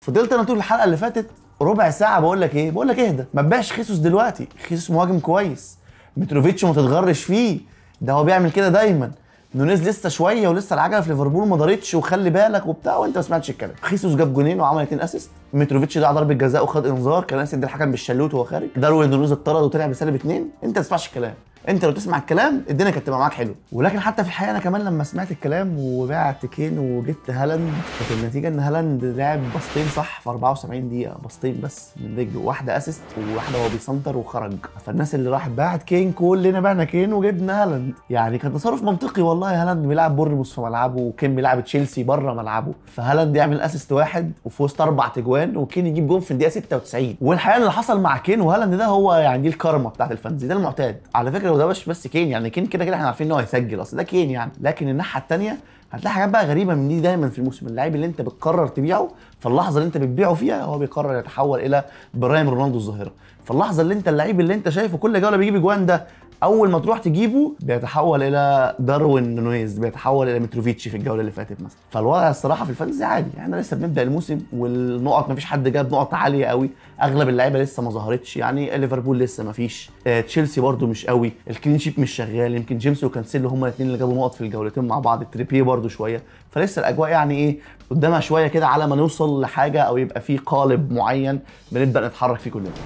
فضلت انا طول الحلقه اللي فاتت ربع ساعه بقول لك ايه بقول لك اهدى ما تبيعش خيسوس دلوقتي خيسوس مهاجم كويس متروفيتش ما تتغرش فيه ده هو بيعمل كده دايما نونيز لسه شويه ولسه العجله في ليفربول ما دارتش وخلي بالك وبتاع وانت ما سمعتش الكلام خيسوس جاب جونين وعمل اتنين اسيست متروفيتش ضيع ضربه جزاء وخد انذار كان ناس يدي الحكم بالشلوت وهو خارج داروين نونيز اتطرد وطلع بسالب اتنين انت ما تسمعش الكلام انت لو تسمع الكلام الدنيا كانت تبقى معاك حلو ولكن حتى في الحقيقه انا كمان لما سمعت الكلام وبعت كين وجبت هالاند كانت النتيجه ان هالاند لعب باصتين صح في 74 دقيقه باصتين بس من رجله واحده اسيست وواحده هو بيسنتر وخرج فالناس اللي راحت باعت كين كلنا بعنا كين وجبنا هالاند يعني كان تصرف منطقي والله هالاند بيلعب بورنموث في ملعبه وكين بيلعب تشيلسي بره ملعبه فهالاند يعمل اسيست واحد وفي وسط اربع تجوان وكين يجيب جون في الدقيقه 96 والحقيقه اللي حصل مع كين وهالاند ده هو يعني دي الكارما بتاعت الفانزي ده المعتاد على فكره وده مش بس كين يعني كين كده كده احنا عارفين ان هو هيسجل اصل ده كين يعني لكن الناحيه الثانيه هتلاقي حاجات بقى غريبه من دي دايما في الموسم اللعيب اللي انت بتقرر تبيعه فاللحظه اللي انت بتبيعه فيها هو بيقرر يتحول الى برايم رونالدو الظاهره فاللحظه اللي انت اللعيب اللي انت شايفه كل جوله بيجيب اجوان ده اول ما تروح تجيبه بيتحول الى داروين نونيز بيتحول الى متروفيتش في الجوله اللي فاتت مثلا فالوضع الصراحه في الفانتزي عادي احنا لسه بنبدا الموسم والنقط ما فيش حد جاب نقط عاليه قوي اغلب اللعيبه لسه ما ظهرتش يعني ليفربول لسه ما فيش آه تشيلسي برده مش قوي الكلين شيب مش شغال يمكن جيمس وكانسيلو هما الاثنين اللي جابوا نقط في الجولتين مع بعض تريبيه برده شويه فلسه الاجواء يعني ايه قدامها شويه كده على ما نوصل لحاجه او يبقى في قالب معين بنبدا نتحرك فيه كلنا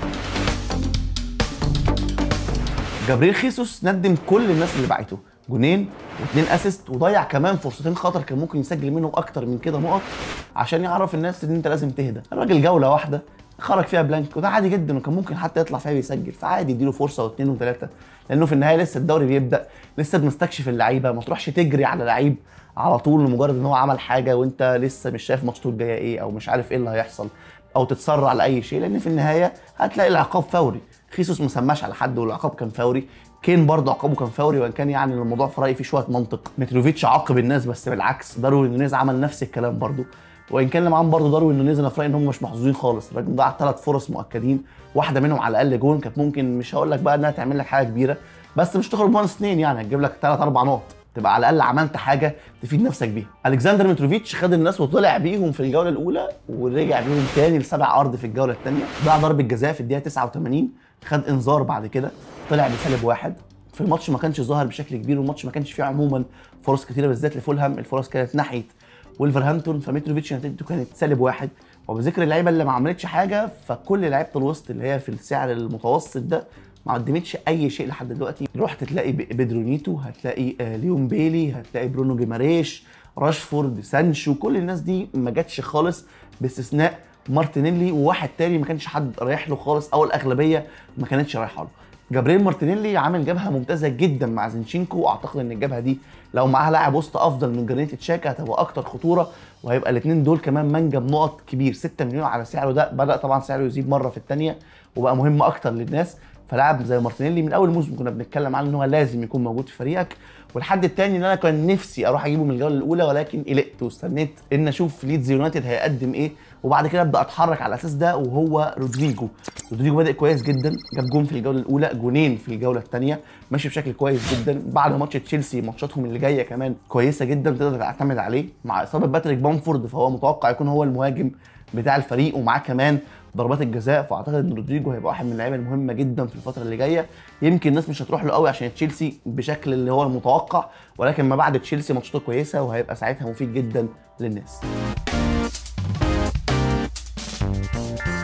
جابريل خيسوس ندم كل الناس اللي باعته جونين واثنين اسيست وضيع كمان فرصتين خطر كان ممكن يسجل منهم اكتر من كده نقط عشان يعرف الناس ان انت لازم تهدى الراجل جوله واحده خرج فيها بلانك وده عادي جدا وكان ممكن حتى يطلع فيها بيسجل فعادي اديله فرصه واثنين وثلاثه لانه في النهايه لسه الدوري بيبدا لسه بنستكشف اللعيبه ما تروحش تجري على لعيب على طول لمجرد ان هو عمل حاجه وانت لسه مش شايف ماتشاته الجايه ايه او مش عارف ايه اللي هيحصل او تتسرع لاي شيء لان في النهايه هتلاقي العقاب فوري خيسوس ما سماش على حد والعقاب كان فوري كين برضه عقابه كان فوري وان كان يعني الموضوع في رايي فيه شويه منطق متروفيتش عاقب الناس بس بالعكس داروين نونيز عمل نفس الكلام برضه وان كان اللي معاهم برضه داروين نونيز انا في رايي ان هم مش محظوظين خالص الراجل ضيع ثلاث فرص مؤكدين واحده منهم على الاقل جون كانت ممكن مش هقول لك بقى انها تعمل لك حاجه كبيره بس مش تخرج بونس اثنين يعني هتجيب لك ثلاث اربع نقط تبقى على الاقل عملت حاجه تفيد نفسك بيها الكسندر متروفيتش خد الناس وطلع بيهم في الجوله الاولى ورجع بيهم تاني لسبع ارض في الجوله الثانيه ضيع ضربه جزاء في الدقيقه 89 خد انذار بعد كده طلع بسالب واحد في الماتش ما كانش ظاهر بشكل كبير والماتش ما كانش فيه عموما فرص كتيره بالذات لفولهام الفرص كانت ناحيه ولفرهامبتون فمتروفيتش نتيجته كانت سالب واحد وبذكر اللعيبه اللي ما عملتش حاجه فكل لعيبه الوسط اللي هي في السعر المتوسط ده ما قدمتش اي شيء لحد دلوقتي رحت تلاقي بيدرو نيتو هتلاقي آه ليون بيلي هتلاقي برونو جيماريش راشفورد سانشو كل الناس دي ما جاتش خالص باستثناء مارتينيلي وواحد تاني ما كانش حد رايح له خالص او الاغلبيه ما كانتش رايحه له جابريل مارتينيلي عامل جبهه ممتازه جدا مع زينشينكو واعتقد ان الجبهه دي لو معاها لاعب وسط افضل من جرانيت تشاكا هتبقى اكتر خطوره وهيبقى الاثنين دول كمان منجم نقط كبير 6 مليون على سعره ده بدا طبعا سعره يزيد مره في الثانيه وبقى مهم اكتر للناس فلاعب زي مارتينيلي من اول موسم كنا بنتكلم عنه ان هو لازم يكون موجود في فريقك والحد الثاني ان انا كان نفسي اروح اجيبه من الجوله الاولى ولكن قلقت واستنيت ان اشوف ليدز يونايتد هيقدم ايه وبعد كده ابدا اتحرك على الاساس ده وهو رودريجو رودريجو بادئ كويس جدا جاب جون في الجوله الاولى جونين في الجوله الثانيه ماشي بشكل كويس جدا بعد ماتش تشيلسي ماتشاتهم اللي جايه كمان كويسه جدا تقدر تعتمد عليه مع اصابه باتريك بامفورد فهو متوقع يكون هو المهاجم بتاع الفريق ومعاه كمان ضربات الجزاء فاعتقد ان رودريجو هيبقى واحد من اللعيبه المهمه جدا في الفتره اللي جايه يمكن الناس مش هتروح له قوي عشان تشيلسي بشكل اللي هو المتوقع ولكن ما بعد تشيلسي ماتشاته كويسه وهيبقى ساعتها مفيد جدا للناس